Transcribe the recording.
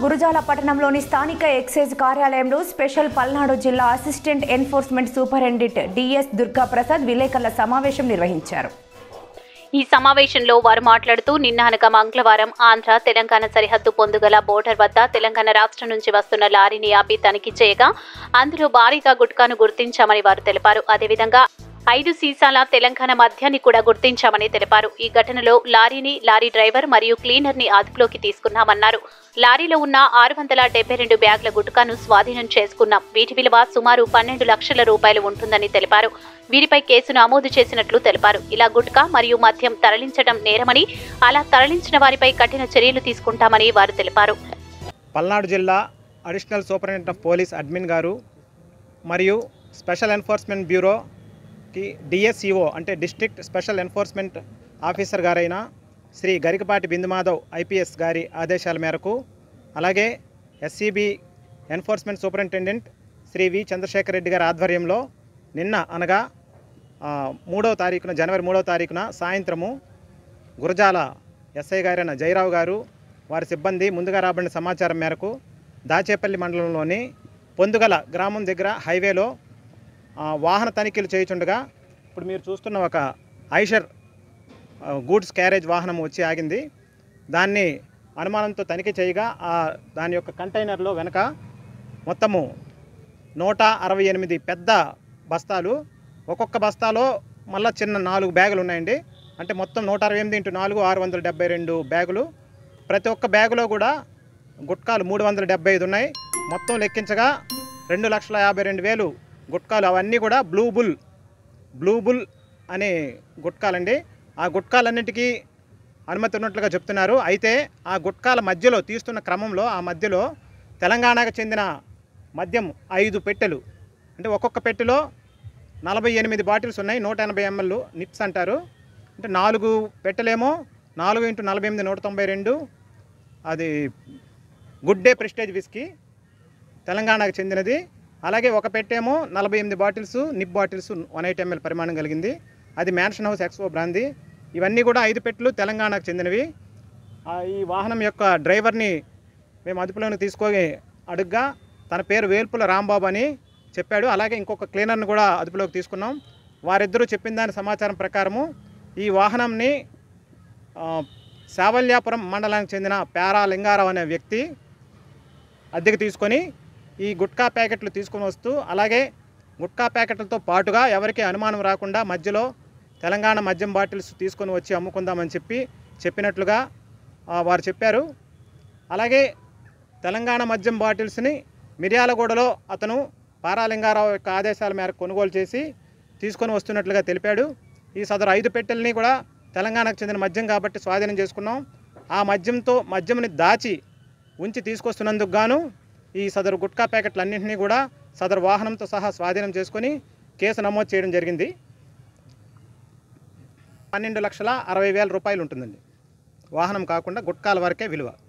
గురుజాల పట్టణంలోని స్థానిక ఎక్సైజ్ కార్యాలయంలో స్పెషల్ పల్నాడు జిల్లా assistant enforcement superintendent DS Durga Prasad విలేకరుల సమావేశం నిర్వహించారు ఈ సమావేశంలో వారు మాట్లాడుతూ నిన్న అనగా మంగళవారం ఆంధ్ర తెలంగాణ సరిహద్దు పొందుగల బోర్డర్ వద్ద తెలంగాణ రాష్ట్రం నుంచి వస్తున్న లారీని ఆపి తనిఖీ చేయగా అందులో భారీగా గుట్కాను గుర్తించామని వారు తెలిపారు అదేవిధంగా ఐదు సీసాల తెలంగాణ మద్యాన్ని కూడా గుర్తించామని తెలిపారు ఈ ఘటనలో లారీని లారీ డ్రైవర్ మరియు క్లీనర్ ని అదుపులోకి తీసుకున్నామన్నారు లారీలో ఉన్న ఆరు వందల డెబ్బై రెండు బ్యాగుల గుట్కాను స్వాధీనం చేసుకున్నాం వీటి విలువ సుమారు పన్నెండు లక్షల రూపాయలు ఉంటుందని తెలిపారు వీరిపై కేసు నమోదు చేసినట్లు తెలిపారు ఇలా గుట్కా మరియు మద్యం తరలించడం నేరమని అలా తరలించిన వారిపై కఠిన చర్యలు తీసుకుంటామని వారు తెలిపారు పల్నాడు జిల్లా additional superintendent of police admin గారు మరియు స్పెషల్ ఎన్ఫోర్స్మెంట్ బ్యూరోకి డిఎస్ఈఓ అంటే డిస్ట్రిక్ట్ స్పెషల్ ఎన్ఫోర్స్మెంట్ ఆఫీసర్ గారైన శ్రీ గరికపాటి బిందుమాధవ్ ఐపీఎస్ గారి ఆదేశాల మేరకు అలాగే SCB enforcement superintendent Shri V Chandrashekar Reddy గారి ఆధ్వర్యంలో నిన్న అనగా ఆ, మూడవ తారీఖున జనవరి మూడవ తారీఖున సాయంత్రము గురజాల ఎస్ఐ గారైన జయరావు గారు వారి సిబ్బంది ముందుగా రాబడిన సమాచారం మేరకు దాచేపల్లి మండలంలోని పొందుగల గ్రామం దగ్గర హైవేలో ఆ, వాహన తనిఖీలు చేయుచుండగా ఇప్పుడు మీరు చూస్తున్న ఒక ఐషర్ ఆ, గూడ్స్ క్యారేజ్ వాహనం వచ్చి ఆగింది దాన్ని అనుమానంతో తనిఖీ చేయగా ఆ దాని యొక్క కంటైనర్లో వెనక మొత్తము నూట అరవై ఎనిమిది పెద్ద బస్తాలు ఒక్కొక్క బస్తాలో మళ్ళీ చిన్న నాలుగు బ్యాగులు ఉన్నాయండి అంటే మొత్తం నూట అరవై ఎనిమిది ఇంటూ నాలుగు ఆరు వందల డెబ్బై రెండు బ్యాగులు ప్రతి ఒక్క బ్యాగులో కూడా గుట్కాలు మూడు వందల డెబ్బై ఐదు ఉన్నాయి మొత్తం లెక్కించగా రెండు లక్షల యాభై రెండు వేలు గుట్కాలు అవన్నీ కూడా బ్లూ బుల్ బ్లూ బుల్ అనే గుట్కాలండి ఆ గుట్కాలన్నిటికీ అనుమతి ఉన్నట్లుగా చెప్తున్నారు అయితే ఆ గుట్కాల మధ్యలో తీస్తున్న క్రమంలో ఆ మధ్యలో తెలంగాణకు చెందిన మద్యం ఐదు పెట్టెలు అంటే ఒక్కొక్క పెట్టెలో నలభై ఎనిమిది బాటిల్స్ ఉన్నాయి నూట ఎనభై ఎంఎల్ నిప్స్ అంటారు అంటే నాలుగు పెట్టెలేమో నాలుగు ఇంటూ నలభై ఎనిమిది నూట తొంభై రెండు అది గుడ్ డే ప్రెస్టేజ్ విస్కీ తెలంగాణకు చెందినది అలాగే ఒక పెట్టేమో నలభై ఎనిమిది bottles nip bottles one eight ML పరిమాణం కలిగింది అది మ్యాన్షన్ హౌస్ ఎక్స్పో బ్రాంది ఇవన్నీ కూడా ఐదు పెట్టెలు తెలంగాణకు చెందినవి ఆ, ఈ వాహనం యొక్క డ్రైవర్ని మేము అదుపులోకి తీసుకొని అడుగ్గా తన పేరు వేల్పుల రాంబాబు అని చెప్పాడు అలాగే ఇంకొక క్లీనర్ని కూడా అదుపులోకి తీసుకున్నాం వారిద్దరూ చెప్పిన దాని సమాచారం ప్రకారము ఈ వాహనంని ఆ, శావల్యాపురం మండలానికి చెందిన పేరా లింగారావు అనే వ్యక్తి అద్దెకు తీసుకొని ఈ గుట్కా ప్యాకెట్లు తీసుకొని వస్తూ అలాగే గుట్కా ప్యాకెట్లతో పాటుగా ఎవరికి అనుమానం రాకుండా మధ్యలో తెలంగాణ మద్యం బాటిల్స్ తీసుకొని వచ్చి అమ్ముకుందామని చెప్పి చెప్పినట్లుగా ఆ, వారు చెప్పారు అలాగే తెలంగాణ మద్యం బాటిల్స్ని మిర్యాలగూడలో అతను పారాలింగారావు యొక్క ఆదేశాల మేరకు కొనుగోలు చేసి తీసుకొని వస్తున్నట్లుగా తెలిపాడు ఈ సదరు ఐదు పెట్టెల్ని కూడా తెలంగాణకు చెందిన మద్యం కాబట్టి స్వాధీనం చేసుకున్నాం ఆ మద్యంతో మద్యంని దాచి ఉంచి తీసుకొస్తున్నందుకు గాను ఈ సదరు గుట్కా ప్యాకెట్లన్నింటినీ కూడా సదరు వాహనంతో సహా స్వాధీనం చేసుకొని కేసు నమోదు చేయడం జరిగింది పన్నెండు లక్షల అరవై వేల రూపాయలు ఉంటుందండి వాహనం కాకుండా గుట్కాల వరకే విలువ